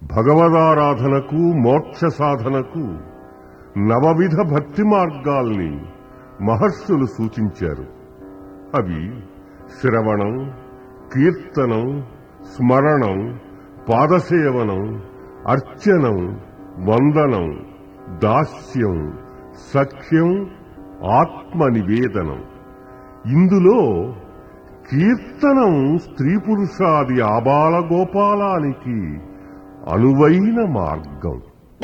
భగవదారాధనకు మోక్ష సాధనకు నవవిధ భక్తి మార్గాల్ని మహర్షులు సూచించారు అవి శ్రవణం కీర్తనం స్మరణం పాదసేవనం అర్చనం వందనం దాస్యం సఖ్యం ఆత్మ నివేదనం ఇందులో కీర్తనం స్త్రీ పురుషాది ఆబాల గోపాలానికి అనువైన మార్గం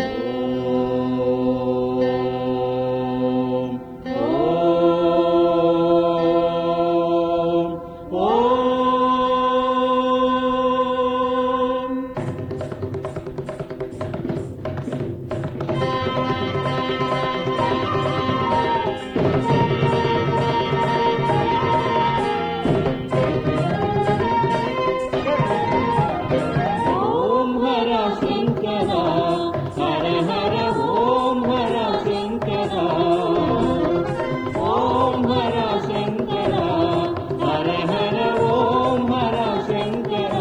ఓం హర శంకర హర హర ఓం హర శంకర ఓం హర శంకర హర హర ఓం హర శంకర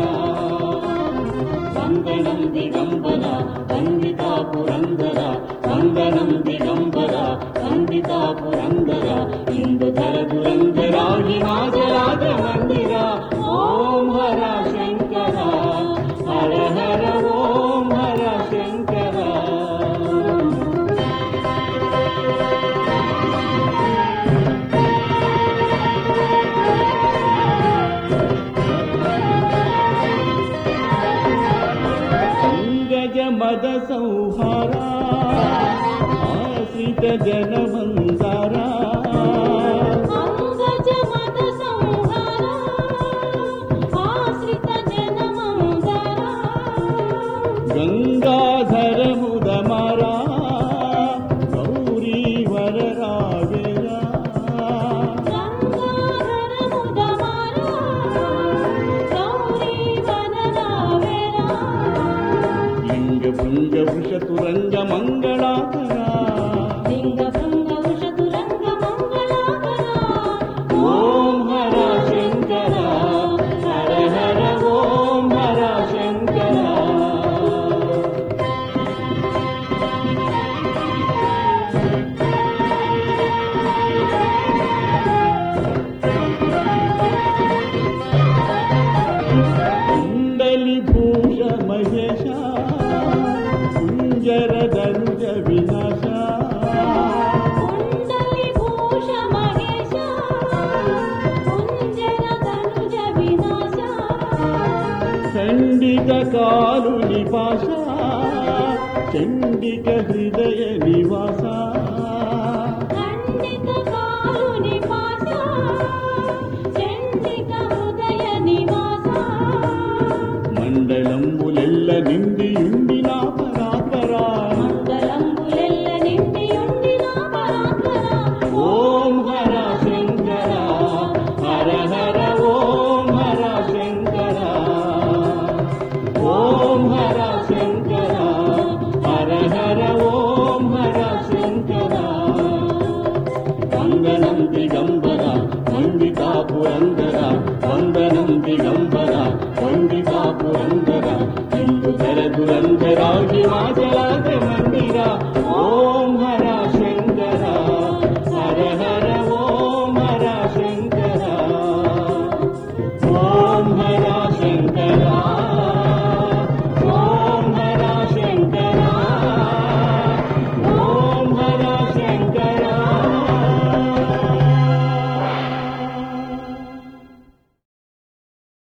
వందనం దిగంబర వందితా పురందర వందనం దిగంబర వందితా పురందర ఇందుధర దురందర హిమాచలాజ మందిర ఓం హర శంకర హర హర ఓం హర శంకర అంగజ మద సంహారా ఆశ్రిత జనమందారా అంగజ మత సంహార ఆశ్రిత జనమందర గంగాధర ముదమరా గౌరీ వర రావేరా గంగాధర ముదమర గౌరీ వనరావేరా లింగ భృంగ వృషతురంగ మంగళాకరా లింగ భంగ ఉషతురంగ మంగళాకర ఓం హర శంకర హర హర ఓం హర శంకర కుండలి భూష మహేశ కుంజర ధనుజ వినాశ కుండలి భూష మహేశ కుంజర ధనుజ వినాశ ఖండిత కాలు నిపాశ చండిక హృదయ నివాస ఖండిత కాలుని పాశ చండిక హృదయ నివాస మండలంబులెల్ల నిండియుండి నా పరాపరా మంగళంబులెల్ల నిండియుండిన పరాత్పర ఓం హర శంకర హర హర ఓం హర శంకర ఓం హర శంకర హర హర ఓం హర శంకర వందనం దిగంబర వందితా పురందర వందనం దిగంబర వందితా పురందర ఇందు ధర దురందర హిమాచలాజ మందిర